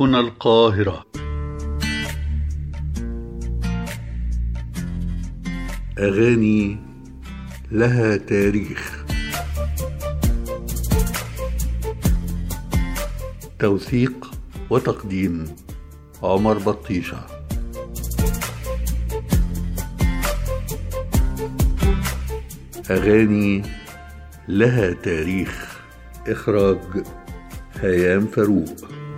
هنا القاهرة أغاني لها تاريخ توثيق وتقديم عمر بطيشه أغاني لها تاريخ إخراج هيام فاروق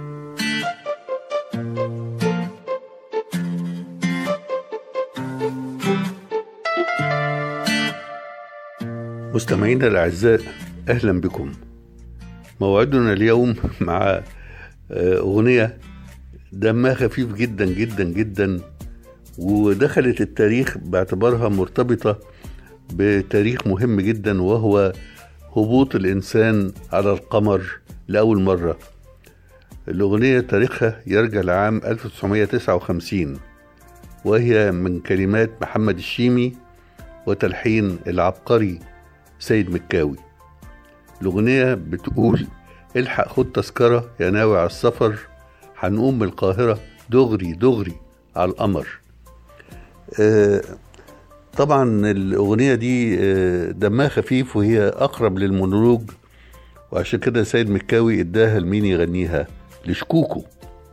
مستمعينا الأعزاء أهلا بكم موعدنا اليوم مع أغنية دمها خفيف جدا جدا جدا ودخلت التاريخ باعتبارها مرتبطة بتاريخ مهم جدا وهو هبوط الإنسان على القمر لأول مرة الأغنية تاريخها يرجع لعام 1959 وهي من كلمات محمد الشيمي وتلحين العبقري سيد مكاوي الأغنية بتقول الحق خد تذكرة يا ناوي على السفر هنقوم من القاهرة دغري دغري على القمر آه طبعا الأغنية دي دمها خفيف وهي أقرب للمونولوج وعشان كده سيد مكاوي اداها لمين يغنيها لشكوكو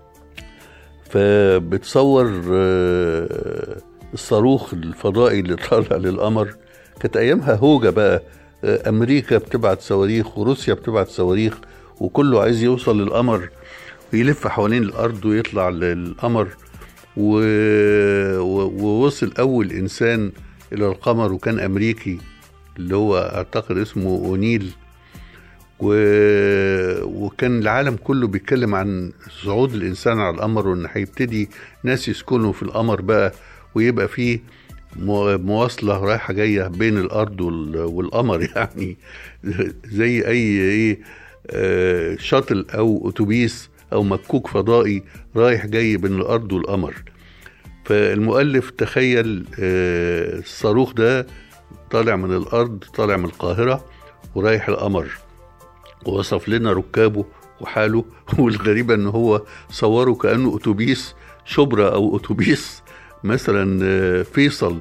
فبتصور الصاروخ الفضائي اللي طالع للقمر كانت أيامها هوجة بقى أمريكا بتبعت صواريخ وروسيا بتبعت صواريخ وكله عايز يوصل للقمر ويلف حوالين الأرض ويطلع للقمر و... ووصل أول إنسان إلى القمر وكان أمريكي اللي هو أعتقد اسمه أونيل و... وكان العالم كله بيتكلم عن صعود الإنسان على القمر وإن هيبتدي ناس يسكنوا في القمر بقى ويبقى فيه مواصلة رايحة جاية بين الأرض والقمر يعني زي أي إيه شاطل أو أتوبيس أو مكوك فضائي رايح جاي بين الأرض والقمر فالمؤلف تخيل الصاروخ ده طالع من الأرض طالع من القاهرة ورايح القمر ووصف لنا ركابه وحاله والغريبة ان هو صوره كأنه أتوبيس شبرا أو أتوبيس مثلا فيصل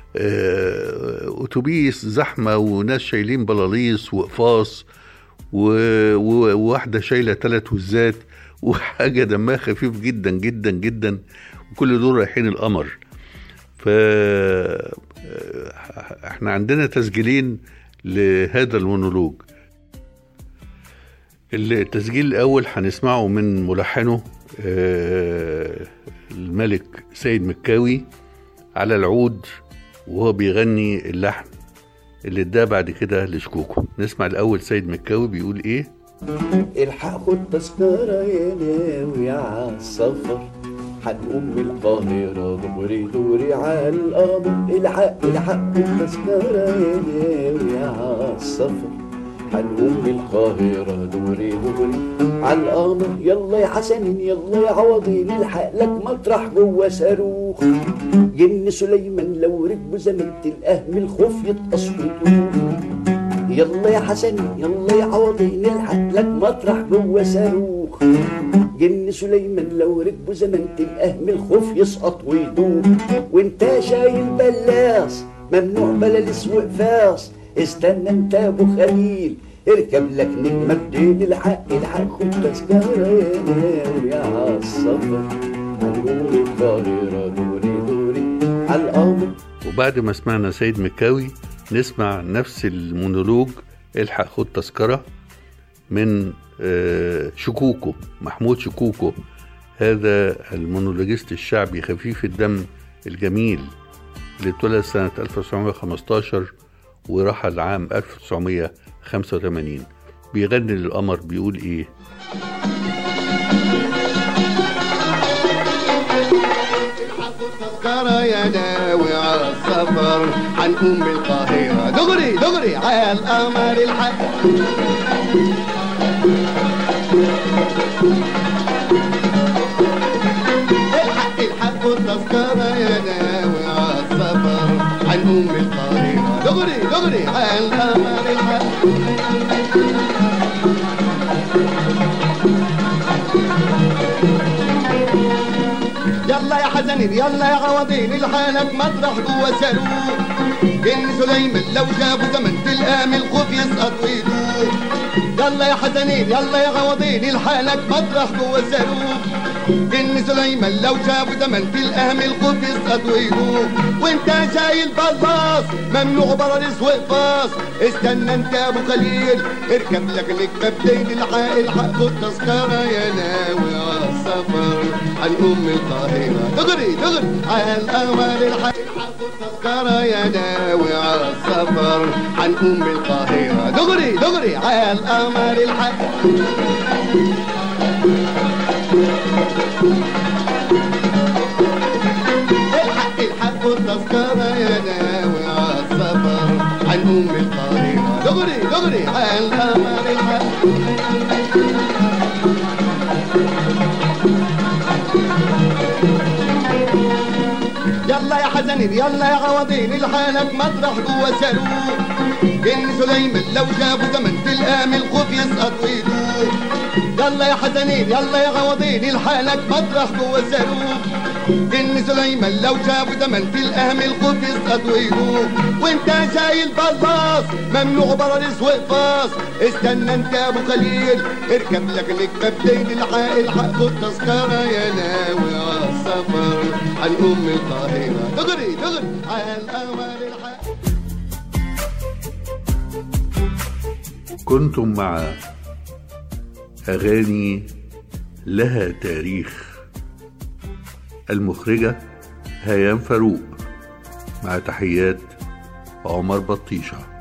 أتوبيس زحمة وناس شايلين بلاليص وقفاص وواحدة شايلة ثلاث وزات وحاجة دمها خفيف جدا جدا جدا وكل دول رايحين القمر ف احنا عندنا تسجيلين لهذا المونولوج التسجيل الاول هنسمعه من ملحنه الملك سيد مكاوي على العود وهو بيغني اللحن اللي اداه بعد كده لشكوكو نسمع الاول سيد مكاوي بيقول ايه الحق خد تذكرة يا ناوي على السفر هنقوم من القاهرة دوري دوري على القمر الحق الحق خد تذكرة يا ناوي على السفر هنقوم من القاهرة دوري دوري على القمر يلا يا حسنين يلا يا عوضين الحق لك مطرح جوه صاروخ جن سليمان لو ركبوا زمنة الأهم الخوف يتقصوا يلا يا حسن يلا يا عوضي نلحق لك مطرح جوه صاروخ جن سليمان لو ركبوا زمنة الأهم الخوف يسقط ويدوب وانت شايل بلاص ممنوع بلالس وقفاص استنى انت ابو خليل اركب لك نجمة بدين الحق الحق خد تذكرة يا ناوي على السفر هنقول القاهرة دوري دوري على القمر وبعد ما سمعنا سيد مكاوي نسمع نفس المونولوج الحق خد تذكرة من شكوكو محمود شكوكو هذا المونولوجيست الشعبي خفيف الدم الجميل اللي اتولد سنة 1915 ورحل عام 1985 بيغني للقمر بيقول ايه تذكرة يا ناوي على السفر حنقوم من القاهرة دغري دغري على القمر الحق الحق الحق التذكرة يا ناوي على السفر حنقوم من القاهرة دغري دغري على القمر الحق يلا يا حزنين يلا يا عوضين الحالك مطرح جوا صاروخ جن سليمان لو شافوا زمن تلقى من الخوف يسقط ويدوب يلا يا حزنين يلا يا عوضين الحالك مطرح جوا صاروخ جن سليمان لو شافوا زمن تلقى من الخوف يسقط ويدوب وانت شايل بلاص ممنوع براريس وقفاص استنى انت يا ابو خليل اركب لك الكبابتين الحق الحق خد تذكره يا ناوي على السفر عن ام القاهره دغري دغري على القمر الحق الحق خد تذكره يا ناوي على السفر عن ام القاهره دغري دغري على القمر الحق الحق الحق والتذكرة يا ناوي على السفر عن أم القاهرة دغري دغري على القمر الحق يلا يا حزنين يلا يا عوضين الحالك مطرح جوا صاروخ جن سليمان لو شافوا زمن تلقى من الخوف يسقط ويدوب يلا يا حزنين يلا يا عوضين الحالك مطرح جوا صاروخ جن سليمان لو شافوا زمن تلقى من الخوف يسقط ويدوب وانت شايل بلاص ممنوع براريس وقفاص استنى انت يا ابو خليل اركب لك الكبابتين الحق الحق خد تذكره يا ناوي على السفر عن ام القاهره دغري دغري على القمر الحق كنتم مع أغاني لها تاريخ المخرجة هيام فاروق مع تحيات عمر بطيشه